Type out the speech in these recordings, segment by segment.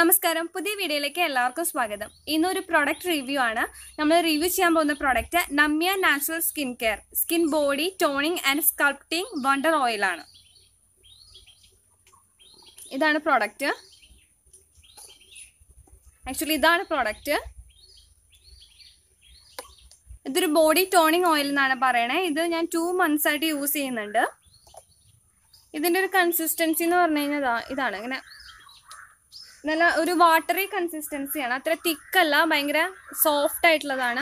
നമസ്കാരം പുതിയ വീഡിയോയിലേക്ക് എല്ലാവർക്കും സ്വാഗതം ഇന്നൊരു പ്രൊഡക്റ്റ് റിവ്യൂ ആണ് നമ്മൾ റിവ്യൂ ചെയ്യാൻ പോകുന്ന product Namya natural skin care skin body toning and sculpting wonder oil ആണ് ഇതാണ് പ്രോഡക്റ്റ് ആക്ച്വലി ഇതാണ് പ്രോഡക്റ്റ് ഇതൊരു ബോഡി ടോണിംഗ് ഓയിൽ എന്നാണ് പറയണേ ഇത് ഞാൻ ടു മന്ത്സ് ആയിട്ട് യൂസ് ചെയ്യുന്നുണ്ട് ഇതിൻ്റെ ഒരു കൺസിസ്റ്റൻസി എന്ന് പറഞ്ഞു കഴിഞ്ഞാൽ ഇതാ- ഇതാണ് ഇങ്ങനെ നല്ല ഒരു വാട്ടറി കൺസിസ്റ്റൻസിയാണ് അത്ര തിക്കല്ല ഭയങ്കര സോഫ്റ്റ് ആയിട്ടുള്ളതാണ്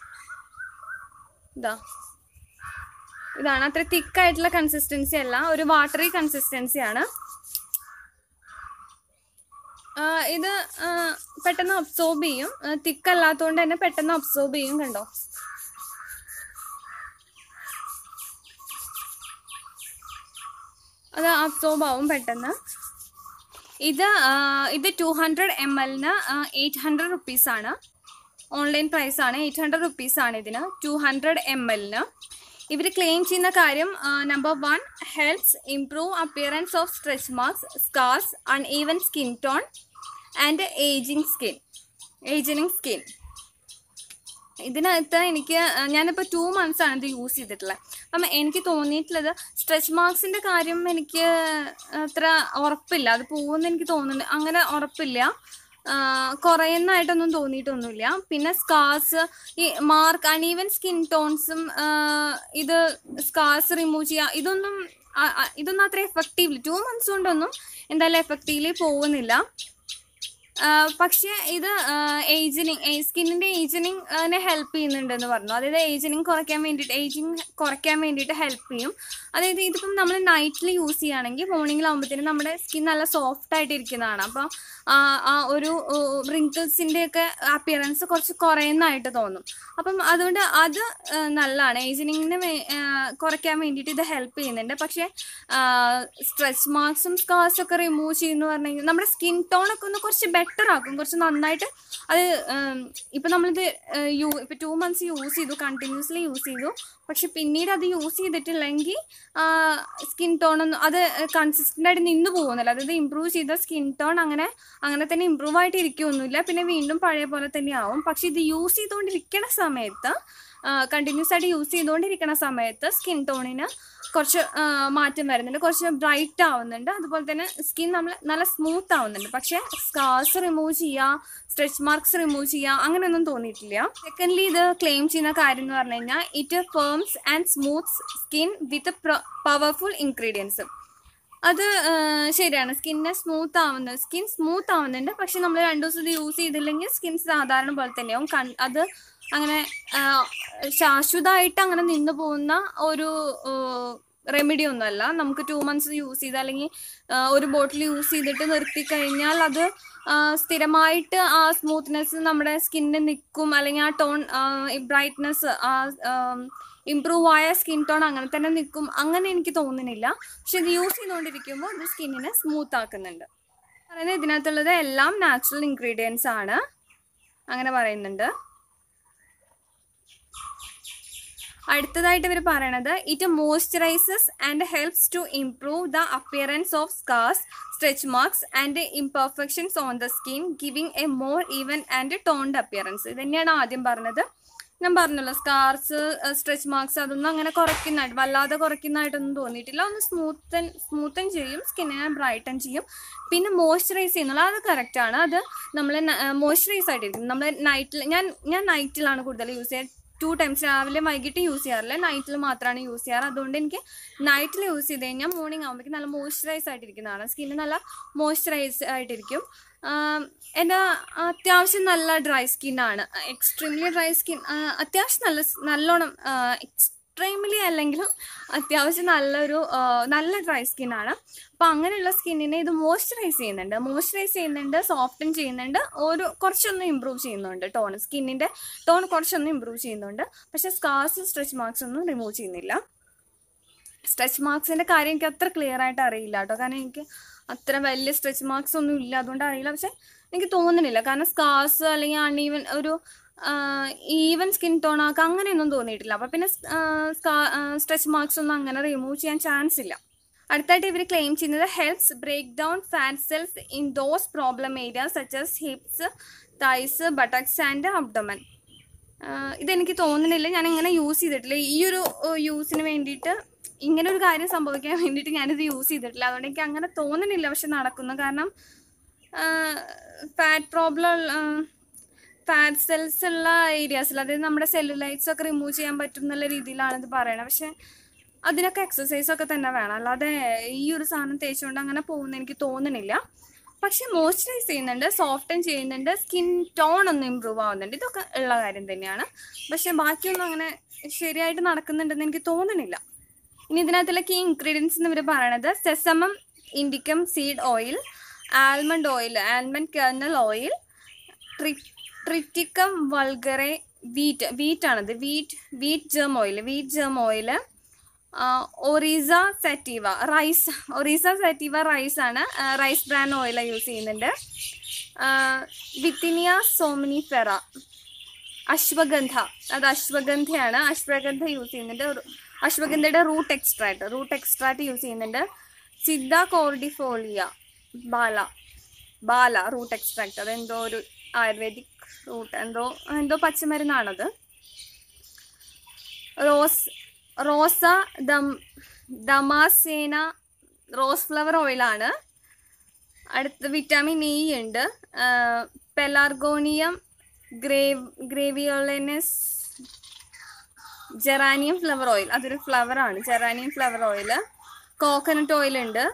ഇതാ ഇതാണ് അത്ര തിക്കായിട്ടുള്ള കൺസിസ്റ്റൻസി അല്ല ഒരു വാട്ടറി കൺസിസ്റ്റൻസി ആണ് ആ, ഇത് ആ, പെട്ടെന്ന് അബ്സോർബ് ചെയ്യും തിക്കല്ലാത്തതുകൊണ്ട് തന്നെ പെട്ടെന്ന് അബ്സോർബ് ചെയ്യും കണ്ടോ അത് അബ്സോർബ് ആവും പെട്ടെന്ന് ഇത് ആ, ഇത് ടു ഹൺഡ്രഡ് എം എല്ലിന് എയ്റ്റ് ഹൺഡ്രഡ് റുപ്പീസാണ് ഓൺലൈൻ പ്രൈസ് ആണ് എയ്റ്റ് ഹൺഡ്രഡ് റുപ്പീസാണ് ഇതിന് ടു ഹൺഡ്രഡ് എം എല്ലിന് ഇവർ ക്ലെയിം ചെയ്യുന്ന കാര്യം number one helps improve appearance of stretch marks scars uneven skin tone and aging skin aging skin ഇതിനകത്ത് എനിക്ക് ആ, ഞാനിപ്പോൾ ടു മന്ത്സ് ആണ് ഇത് യൂസ് ചെയ്തിട്ടുള്ളത് അപ്പം എനിക്ക് തോന്നിയിട്ടുള്ളത് സ്ട്രെച്ച് മാർക്സിൻ്റെ കാര്യം എനിക്ക് അത്ര ഉറപ്പില്ല അത് പോകുമെന്ന് എനിക്ക് തോന്നുന്നു അങ്ങനെ ഉറപ്പില്ല ആ, കുറയുന്നതായിട്ടൊന്നും തോന്നിയിട്ടൊന്നുമില്ല പിന്നെ സ്കാർസ് ഈ മാർക്ക് അണീവൻ സ്കിൻ ടോൺസും ഇത് സ്കാർസ് റിമൂവ് ചെയ്യുക ഇതൊന്നും ആ, ആ, ഇതൊന്നും അത്ര എഫക്റ്റീവ്ലി ടു മന്ത്സ് കൊണ്ടൊന്നും എന്തായാലും എഫക്റ്റീവ്ലി പോകുന്നില്ല ആ, പക്ഷേ ഇത് ഏജിനിങ് സ്കിന്നിന്റെ ഏജിനിങ് ഹെൽപ്പ് ചെയ്യുന്നുണ്ടെന്ന് പറഞ്ഞു അതായത് ഏജിനിങ് കുറയ്ക്കാൻ വേണ്ടിയിട്ട് ഏജിങ് കുറയ്ക്കാൻ വേണ്ടിയിട്ട് ഹെൽപ്പ് ചെയ്യും അതായത് ഇതിപ്പം നമ്മൾ നൈറ്റിൽ യൂസ് ചെയ്യുകയാണെങ്കിൽ മോർണിംഗിലാകുമ്പോഴത്തേനും നമ്മുടെ സ്കിൻ നല്ല സോഫ്റ്റ് ആയിട്ട് ഇരിക്കുന്നതാണ് അപ്പം ആ ആ ഒരു റിങ്കിൾസിൻ്റെ ഒക്കെ അപ്പിയറൻസ് കുറച്ച് കുറയുന്നതായിട്ട് തോന്നും അപ്പം അതുകൊണ്ട് അത് ആ, നല്ലതാണ് ഏജിനിങ്ങിന് കുറയ്ക്കാൻ വേണ്ടിയിട്ട് ഇത് ഹെൽപ്പ് ചെയ്യുന്നുണ്ട് പക്ഷേ സ്ട്രെച്ച് മാർക്സും സ്കാർസും ഒക്കെ റിമൂവ് ചെയ്യുന്നു പറഞ്ഞു കഴിഞ്ഞാൽ നമ്മുടെ സ്കിൻ ടോണൊക്കെ ഒന്ന് കുറച്ച് ബെറ്റർ ആക്കും കുറച്ച് നന്നായിട്ട് അത് ഉം, ഇപ്പം നമ്മളിത് ഏഹ്, യൂ ഇപ്പം ടു മന്ത്സ് യൂസ് ചെയ്തു കണ്ടിന്യൂസ്ലി യൂസ് ചെയ്തു പക്ഷെ പിന്നീട് അത് യൂസ് ചെയ്തിട്ടില്ലെങ്കിൽ സ്കിൻ ടോൺ ഒന്നും അത് കൺസിസ്റ്റൻ്റ് ആയിട്ട് നിന്ന് പോകുന്നില്ല അതായത് ഇമ്പ്രൂവ് ചെയ്ത സ്കിൻ ടോൺ അങ്ങനെ അങ്ങനെ തന്നെ ഇമ്പ്രൂവ് ആയിട്ട് ഇരിക്കുകയൊന്നുമില്ല പിന്നെ വീണ്ടും പഴയ പോലെ തന്നെ ആവും പക്ഷെ ഇത് യൂസ് ചെയ്തുകൊണ്ടിരിക്കുന്ന സമയത്ത് കണ്ടിന്യൂസ് ആയിട്ട് യൂസ് ചെയ്തുകൊണ്ടിരിക്കുന്ന സമയത്ത് സ്കിൻ ടോണിന് കുറച്ച് ആ, മാറ്റം വരുന്നുണ്ട് കുറച്ച് ബ്രൈറ്റ് ആവുന്നുണ്ട് അതുപോലെ തന്നെ സ്കിൻ നമ്മൾ നല്ല സ്മൂത്ത് ആവുന്നുണ്ട് പക്ഷേ സ്കാർസ് റിമൂവ് ചെയ്യുക സ്ട്രെച്ച് മാർക്സ് റിമൂവ് ചെയ്യുക അങ്ങനെയൊന്നും തോന്നിയിട്ടില്ല സെക്കൻഡ്ലി ഇത് ക്ലെയിം ചെയ്യുന്ന കാര്യം എന്ന് പറഞ്ഞു കഴിഞ്ഞാൽ it firms and smooth skin with powerful ingredients അത് ആ, ശരിയാണ് സ്കിന്നെ സ്മൂത്ത് ആവുന്നത് സ്കിൻ സ്മൂത്ത് ആവുന്നുണ്ട് പക്ഷെ നമ്മൾ രണ്ടു ദിവസം ഇത് യൂസ് ചെയ്തില്ലെങ്കിൽ സ്കിൻ സാധാരണ പോലെ തന്നെയാവും കൺ- അത് അങ്ങനെ ആ, ശാശ്വതമായിട്ട് അങ്ങനെ നിന്ന് പോകുന്ന ഒരു റെമഡി ഒന്നുമല്ല നമുക്ക് ടു മന്ത്സ് യൂസ് ചെയ്ത് അല്ലെങ്കിൽ ആ, ഒരു ബോട്ടിൽ യൂസ് ചെയ്തിട്ട് നിർത്തി കഴിഞ്ഞാൽ അത് ആ, സ്ഥിരമായിട്ട് ആ സ്മൂത്ത്നെസ് നമ്മുടെ സ്കിന്നിൽ നിൽക്കും അല്ലെങ്കിൽ ആ ടോൺ ബ്രൈറ്റ്നെസ് ആ ഇമ്പ്രൂവ് ആയ സ്കിൻ ടോൺ അങ്ങനെ തന്നെ നിൽക്കും അങ്ങനെ എനിക്ക് തോന്നുന്നില്ല പക്ഷെ ഇത് യൂസ് ചെയ്തുകൊണ്ടിരിക്കുമ്പോൾ ഇത് സ്കിന്നിനെ സ്മൂത്ത് ആക്കുന്നുണ്ട് പറയുന്നത് ഇതിനകത്തുള്ളത് എല്ലാം നാച്ചുറൽ ഇൻഗ്രീഡിയൻസ് ആണ് അങ്ങനെ പറയുന്നുണ്ട് അടുത്തതായിട്ട് ഇവർ പറയണത് it moisturises and helps to improve the appearance of scars stretch marks and imperfections on the skin giving a more even and toned appearance ഇത് തന്നെയാണ് ആദ്യം പറഞ്ഞത് ഞാൻ പറഞ്ഞല്ലോ സ്കാർസ് സ്ട്രെച്ച് മാർക്സ് അതൊന്നും അങ്ങനെ കുറയ്ക്കുന്നതായിട്ട് വല്ലാതെ കുറയ്ക്കുന്നതായിട്ടൊന്നും തോന്നിയിട്ടില്ല ഒന്ന് സ്മൂത്തൻ സ്മൂത്തൻ ചെയ്യും സ്കിന്നിനെ ബ്രൈറ്റൻ ചെയ്യും പിന്നെ മോയ്സ്ചറൈസ് ചെയ്യുന്നുള്ള അത് കറക്റ്റാണ് അത് നമ്മൾ മോയ്സ്ചറൈസ് ആയിട്ടിരിക്കും നമ്മൾ നൈറ്റിൽ ഞാൻ ഞാൻ നൈറ്റിലാണ് കൂടുതൽ യൂസ് ചെയ്യുക ടു ടൈംസ് രാവിലെ വൈകിട്ട് യൂസ് ചെയ്യാറില്ല നൈറ്റിൽ മാത്രമാണ് യൂസ് ചെയ്യാറ് അതുകൊണ്ട് എനിക്ക് നൈറ്റിൽ യൂസ് ചെയ്ത് കഴിഞ്ഞാൽ മോർണിംഗ് ആകുമ്പോഴേക്കും നല്ല മോയ്സ്ചറൈസ് ആയിട്ടിരിക്കുന്നതാണ് സ്കിന്ന് നല്ല മോയ്സ്ചറൈസ് ആയിട്ടിരിക്കും ആം, എൻ്റെ അത്യാവശ്യം നല്ല ഡ്രൈ സ്കിന്നാണ് എക്സ്ട്രീംലി ഡ്രൈ സ്കിൻ അത്യാവശ്യം നല്ല സ്- നല്ലോണം എക്സ്ട്രീംലി അല്ലെങ്കിലും അത്യാവശ്യം നല്ലൊരു ആ, നല്ല ഡ്രൈ സ്കിന്നാണ് അപ്പോൾ അങ്ങനെയുള്ള സ്കിന്നിനെ ഇത് മോയ്സ്ചറൈസ് ചെയ്യുന്നുണ്ട് മോയ്സ്ചറൈസ് ചെയ്യുന്നുണ്ട് സോഫ്റ്റൻ ചെയ്യുന്നുണ്ട് ഒരു കുറച്ചൊന്ന് ഇമ്പ്രൂവ് ചെയ്യുന്നുണ്ട് ടോൺ സ്കിന്നിൻ്റെ ടോൺ കുറച്ചൊന്ന് ഇമ്പ്രൂവ് ചെയ്യുന്നുണ്ട് പക്ഷേ സ്കാർസ് സ്ട്രെച്ച് മാർക്സ് ഒന്നും റിമൂവ് ചെയ്യുന്നില്ല സ്ട്രെച്ച് മാർക്സിൻ്റെ കാര്യം എനിക്ക് അത്ര ക്ലിയർ ആയിട്ട് അറിയില്ല കേട്ടോ കാരണം എനിക്ക് അത്ര വലിയ സ്ട്രെച്ച് മാർക്സ് ഒന്നും ഇല്ല അതുകൊണ്ട് അറിയില്ല പക്ഷെ എനിക്ക് തോന്നുന്നില്ല കാരണം സ്കാർസ് അല്ലെങ്കിൽ അൺഈവൻ ഒരു ഈവൻ സ്കിൻ ടോൺ ആക്കുക അങ്ങനെയൊന്നും തോന്നിയിട്ടില്ല അപ്പം പിന്നെ സ്ട്രെച്ച് മാർക്സ് ഒന്നും അങ്ങനെ റിമൂവ് ചെയ്യാൻ ചാൻസ് ഇല്ല അടുത്തായിട്ട് ഇവർ ക്ലെയിം ചെയ്യുന്നത് helps break down fat cells in those problem area such as hips thighs buttocks and abdomen ഇതെനിക്ക് തോന്നുന്നില്ല ഞാൻ ഇങ്ങനെ യൂസ് ചെയ്തിട്ടില്ല ഈ ഒരു യൂസിന് വേണ്ടിയിട്ട് ഇങ്ങനെ ഒരു കാര്യം സംഭവിക്കാൻ വേണ്ടിയിട്ട് ഞാനിത് യൂസ് ചെയ്തിട്ടില്ല അതുകൊണ്ട് എനിക്ക് അങ്ങനെ തോന്നുന്നില്ല പക്ഷെ നടക്കുന്നു കാരണം ഫാറ്റ് പ്രോബ്ലം ഫാറ്റ് സെൽസ് ഉള്ള ഏരിയാസിൽ അതായത് നമ്മുടെ സെല്ലുലൈറ്റ്സ് ഒക്കെ റിമൂവ് ചെയ്യാൻ പറ്റും എന്നുള്ള രീതിയിലാണ് ഇത് പറയണത് പക്ഷെ അതിനൊക്കെ എക്സസൈസ് ഒക്കെ തന്നെ വേണം അല്ലാതെ ഈ ഒരു സാധനം തേച്ചുകൊണ്ട് അങ്ങനെ പോകുന്ന എനിക്ക് തോന്നുന്നില്ല പക്ഷെ മോയ്സ്ചറൈസ് ചെയ്യുന്നുണ്ട് സോഫ്റ്റൻ ചെയ്യുന്നുണ്ട് സ്കിൻ ടോൺ ഒന്ന് ഇമ്പ്രൂവ് ആവുന്നുണ്ട് ഇതൊക്കെ ഉള്ള കാര്യം തന്നെയാണ് പക്ഷെ ബാക്കിയൊന്നും അങ്ങനെ ശരിയായിട്ട് നടക്കുന്നുണ്ടെന്ന് എനിക്ക് തോന്നുന്നില്ല ഇനി ഇതിനകത്തുള്ള കീ ഇൻഗ്രീഡിയൻസ് എന്ന് ഇവർ പറയണത് sesamum indicum seed oil almond oil almond kernel oil triticum vulgare wheat wheat ആണത് wheat wheat germ oil wheat germ oil oryza sativa rice oryza sativa rice ആണ് റൈസ് ബ്രാൻഡ് ഓയിൽ യൂസ് ചെയ്യുന്നുണ്ട് withania സോമിനിഫെറ ashwagandha അത് അശ്വഗന്ധയാണ് ashwagandha use ചെയ്യുന്നുണ്ട് ഒരു- അശ്വഗന്ധയുടെ root extract root extract use ചെയ്യുന്നുണ്ട് sida cordifolia bala bala root extract അത് എന്തോ ഒരു ആയുർവേദിക് റൂട്ട് എന്തോ എന്തോ പച്ചമരുന്നാണത് rose rosa dam damascena rose flower ഓയിലാണ് അടുത്ത് വിറ്റാമിൻ ഇ ഉണ്ട് pelargonium grave graveolens geranium flower oil അതൊരു ഫ്ലവർ ആണ് geranium flower oil coconut oil ഉണ്ട്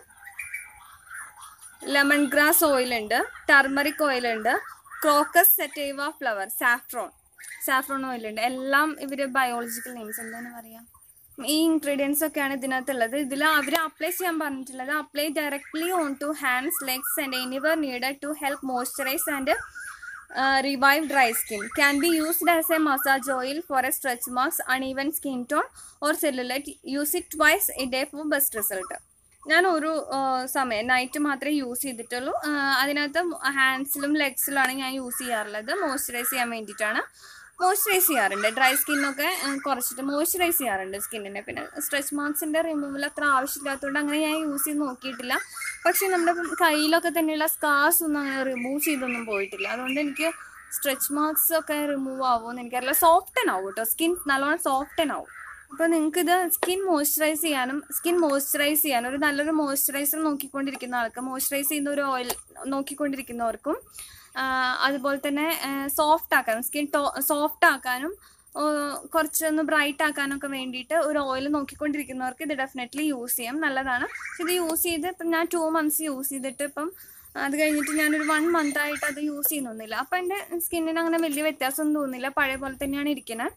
ലെമൺ ഗ്രാസ് ഓയിൽ ഉണ്ട് ടർമറിക് ഓയിൽ ഉണ്ട് crocus sativa flower saffron saffron oil ഉണ്ട് എല്ലാം ഇവര് ബയോളജിക്കൽ നെയിംസ് എന്താണ് പറയാ ഈ ഇൻഗ്രീഡിയൻസ് ഒക്കെയാണ് ഇതിനകത്തുള്ളത് ഇതിൽ അവർ അപ്ലൈ ചെയ്യാൻ പറഞ്ഞിട്ടുള്ളത് apply directly on to hands legs and anywhere needed to help moisturise and revive dry skin can be used as a massage oil for a stretch marks uneven skin tone or cellulite use it twice a day for best result ഞാൻ ഒരു ആ, സമയം night മാത്രമേ use ചെയ്തിട്ടുള്ളൂ ആ, അതിനകത്ത് ഹാൻഡ്സിലും ലെഗ്സിലുമാണ് ഞാൻ use ചെയ്യാറുള്ളത് മോയ്സ്ചറൈസ് ചെയ്യാൻ വേണ്ടിയിട്ടാണ് മോയ്സ്ചറൈസ് ചെയ്യാറുണ്ട് ഡ്രൈ സ്കിന്നൊക്കെ ആ, കുറച്ചിട്ട് മോയ്സ്ചറൈസ് ചെയ്യാറുണ്ട് സ്കിന്നിനെ പിന്നെ സ്ട്രെച്ച് മാർക്സിൻ്റെ റിമൂവൽ അത്ര ആവശ്യമില്ലാത്തതുകൊണ്ട് അങ്ങനെ ഞാൻ യൂസ് ചെയ്ത് നോക്കിയിട്ടില്ല പക്ഷേ നമ്മുടെ ഇപ്പം കയ്യിലൊക്കെ തന്നെയുള്ള സ്കാർസ് ഒന്നും അങ്ങനെ റിമൂവ് ചെയ്തൊന്നും പോയിട്ടില്ല അതുകൊണ്ട് എനിക്ക് സ്ട്രെച്ച് മാർക്സ് ഒക്കെ റിമൂവ് ആവുമെന്ന് എനിക്കറിയില്ല സോഫ്റ്റൻ ആവും കേട്ടോ സ്കിൻ നല്ലോണം സോഫ്റ്റൻ ആവും അപ്പോൾ നിങ്ങൾക്ക് ഇത് സ്കിൻ മോയ്സ്ചറൈസ് ചെയ്യാനും സ്കിൻ മോയ്സ്ചറൈസ് ചെയ്യാനും ഒരു നല്ലൊരു മോയ്സ്ചറൈസർ നോക്കിക്കൊണ്ടിരിക്കുന്ന ആൾക്ക് മോയ്സ്ചറൈസ് ചെയ്യുന്ന ഒരു ഓയിൽ നോക്കിക്കൊണ്ടിരിക്കുന്നവർക്കും ആ, അതുപോലെ തന്നെ സോഫ്റ്റ് ആക്കാനും സ്കിൻ സോഫ്റ്റ് ആക്കാനും ആ, കുറച്ചൊന്ന് ബ്രൈറ്റ് ആക്കാനൊക്കെ വേണ്ടിയിട്ട് ഒരു ഓയിൽ നോക്കിക്കൊണ്ടിരിക്കുന്നവർക്ക് ഇത് ഡെഫിനറ്റ്ലി യൂസ് ചെയ്യാം നല്ലതാണ് ഇത് യൂസ് ചെയ്ത് ഇപ്പം ഞാൻ ടു മന്ത്സ് യൂസ് ചെയ്തിട്ട് ഇപ്പം അത് കഴിഞ്ഞിട്ട് ഞാനൊരു വൺ മന്ത് ആയിട്ട് അത് യൂസ് ചെയ്യുന്നൊന്നുമില്ല അപ്പം എൻ്റെ സ്കിന്നിന് അങ്ങനെ വലിയ വ്യത്യാസമൊന്നും തോന്നുന്നില്ല പഴയ പോലെ തന്നെയാണ് ഇരിക്കുന്നത്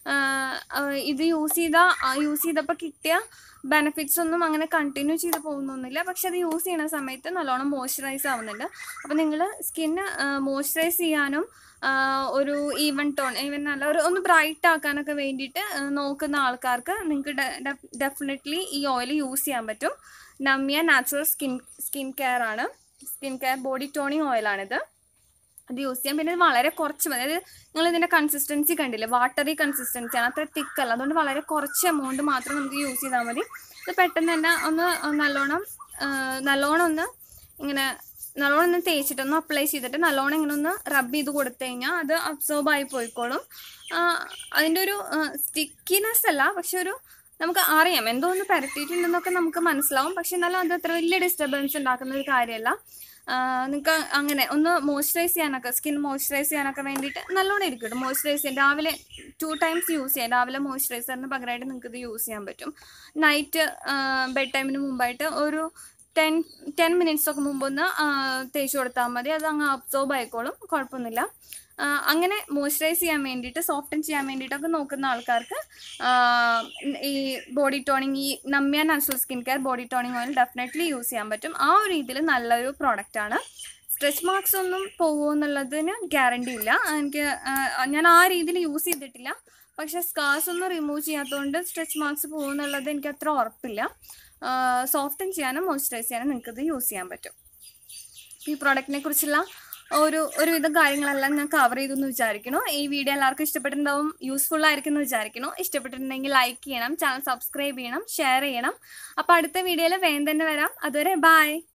ഇത് യൂസ് ചെയ്ത യൂസ് ചെയ്തപ്പോൾ കിട്ടിയ ബെനിഫിറ്റ്സ് ഒന്നും അങ്ങനെ കണ്ടിന്യൂ ചെയ്ത് പോകുന്നൊന്നുമില്ല പക്ഷെ അത് യൂസ് ചെയ്യുന്ന സമയത്ത് നല്ലോണം മോയ്സ്ചറൈസ് ആവുന്നുണ്ട് അപ്പോൾ നിങ്ങൾ സ്കിന്ന് മോയ്സ്ചറൈസ് ചെയ്യാനും ആ, ഒരു ഈവൻ ടോൺ ഈവൻ നല്ല ഒരു ഒന്ന് ബ്രൈറ്റ് ആക്കാനൊക്കെ വേണ്ടിയിട്ട് ആ, നോക്കുന്ന ആൾക്കാർക്ക് നിങ്ങൾക്ക് ഡെഫിനറ്റ്ലി ഈ ഓയിൽ യൂസ് ചെയ്യാൻ പറ്റും Namya natural skin skin care ആണ് സ്കിൻ കെയർ ബോഡി ടോണിങ് ഓയിലാണിത് അത് യൂസ് ചെയ്യാം പിന്നെ ഇത് വളരെ കുറച്ച് മതി അതായത് നിങ്ങൾ ഇതിൻ്റെ കൺസിസ്റ്റൻസി കണ്ടില്ലേ വാട്ടറി കൺസിസ്റ്റൻസി ആണ് അത്ര തിക്കല്ല അതുകൊണ്ട് വളരെ കുറച്ച് എമൗണ്ട് മാത്രം നമുക്ക് യൂസ് ചെയ്താൽ മതി ഇത് പെട്ടെന്ന് തന്നെ ഒന്ന് നല്ലോണം ആ, നല്ലോണം ഒന്ന് ഇങ്ങനെ നല്ലോണം ഒന്ന് തേച്ചിട്ട് ഒന്ന് അപ്ലൈ ചെയ്തിട്ട് നല്ലോണം ഇങ്ങനെ ഒന്ന് റബ്ബ് ചെയ്ത് കൊടുത്തു കഴിഞ്ഞാൽ അത് അബ്സോർബ് ആയി പോയിക്കോളും ആ, അതിൻ്റെ ഒരു സ്റ്റിക്കിനെസ് അല്ല പക്ഷെ ഒരു നമുക്ക് അറിയാം എന്തോ ഒന്ന് പരത്തിയിട്ടുണ്ടെന്നൊക്കെ നമുക്ക് മനസ്സിലാവും പക്ഷെ എന്നാലും അത് അത്ര വലിയ ഡിസ്റ്റർബൻസ് ഉണ്ടാക്കുന്ന ഒരു കാര്യമല്ല നിങ്ങൾക്ക് അങ്ങനെ ഒന്ന് മോയ്സ്ചറൈസ് ചെയ്യാനൊക്കെ സ്കിൻ മോയ്സ്ചറൈസ് ചെയ്യാനൊക്കെ വേണ്ടിയിട്ട് നല്ലോണം ഇരിക്കും കേട്ടോ മോയ്സ്ചറൈസ് ചെയ്യാൻ രാവിലെ ടു ടൈംസ് യൂസ് ചെയ്യാം രാവിലെ മോയ്സ്ചറൈസറിന് പകരമായിട്ട് നിങ്ങൾക്ക് ഇത് യൂസ് ചെയ്യാൻ പറ്റും നൈറ്റ് ബെഡ് ടൈമിന് മുമ്പായിട്ട് ഒരു ടെൻ ടെൻ മിനിറ്റ്സ് ഒക്കെ മുമ്പ് ഒന്ന് ആ, തേച്ച് കൊടുത്താൽ മതി അത് അങ്ങ് അബ്സോർബ് ആയിക്കോളും കുഴപ്പമൊന്നുമില്ല ആ, അങ്ങനെ മോയ്സ്ചറൈസ് ചെയ്യാൻ വേണ്ടിയിട്ട് സോഫ്റ്റൻ ചെയ്യാൻ വേണ്ടിയിട്ടൊക്കെ നോക്കുന്ന ആൾക്കാർക്ക് ആ, ഈ ബോഡി ടോണിങ് ഈ Namya natural skin care body toning oil definitely use ചെയ്യാൻ പറ്റും ആ ഒരു രീതിയിൽ നല്ലൊരു പ്രോഡക്റ്റാണ് സ്ട്രെച്ച് മാർക്സ് ഒന്നും പോകുമോ എന്നുള്ളതിന് ഗ്യാരണ്ടി ഇല്ല എനിക്ക് ആ, ഞാൻ ആ രീതിയിൽ യൂസ് ചെയ്തിട്ടില്ല പക്ഷെ സ്കാർസ് ഒന്നും റിമൂവ് ചെയ്യാത്തതുകൊണ്ട് സ്ട്രെച്ച് മാർക്സ് പോകുമെന്നുള്ളത് എനിക്ക് അത്ര ഉറപ്പില്ല സോഫ്റ്റൻ ചെയ്യാനും മോയ്സ്ചറൈസ് ചെയ്യാനും നിങ്ങൾക്ക് ഇത് യൂസ് ചെയ്യാൻ പറ്റും ഈ പ്രോഡക്റ്റിനെ കുറിച്ചുള്ള ഒരു ഒരുവിധം കാര്യങ്ങളെല്ലാം ഞാൻ കവർ ചെയ്തു എന്ന് വിചാരിക്കുന്നു ഈ വീഡിയോ എല്ലാവർക്കും ഇഷ്ടപ്പെട്ടിട്ടുണ്ടാവും യൂസ്ഫുൾ ആയിരിക്കും എന്ന് വിചാരിക്കുന്നു ഇഷ്ടപ്പെട്ടിട്ടുണ്ടെങ്കിൽ ലൈക്ക് ചെയ്യണം ചാനൽ സബ്സ്ക്രൈബ് ചെയ്യണം ഷെയർ ചെയ്യണം അപ്പോൾ അടുത്ത വീഡിയോയിൽ വേഗം തന്നെ വരാം അതുവരെ ബൈ